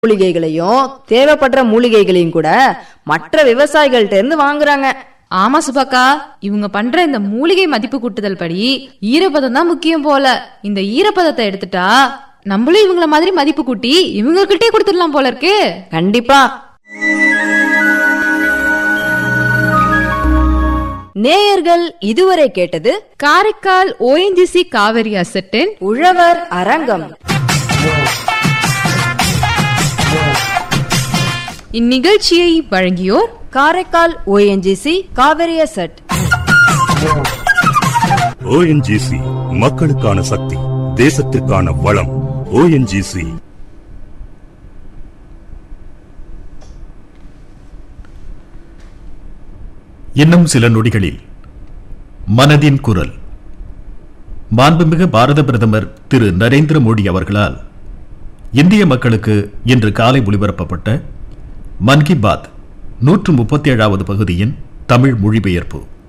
மூலிகைகளையும் தேவைப்படுற மூலிகைகளையும் கூட மற்ற விவசாயிகள்ட்ட இருந்து வாங்குறாங்க ஆமா சுபக்கா இவங்க பண்ற இந்த மூலிகை மதிப்பு கூட்டுதல் படி ஈரப்பதம் தான் முக்கியம் போல இந்த ஈரப்பதத்தை எடுத்துட்டா நம்மளும் இவங்கள மாதிரி மதிப்பு கூட்டி இவங்க கிட்டே கொடுத்துடலாம் போல இருக்கு கண்டிப்பா நேயர்கள் இதுவரை கேட்டது காரைக்கால் ஓஎன்ஜிசி காவிரி அசட்டின் உழவர் அரங்கம் இந்நிகழ்ச்சியை வழங்கியோர் காரைக்கால் ஓஎன்ஜிசி காவிரிய செட் ஓஎன்ஜிசி மக்களுக்கான சக்தி தேசத்திற்கான வளம் ஓஎன்ஜிசி இன்னும் சில நொடிகளில் மனதின் குரல் மாண்புமிகு பாரத பிரதமர் திரு நரேந்திர மோடி அவர்களால் இந்திய மக்களுக்கு இன்று காலை ஒலிபரப்பப்பட்ட மன் கி பாத் நூற்று முப்பத்தி ஏழாவது பகுதியின் தமிழ் மொழிபெயர்ப்பு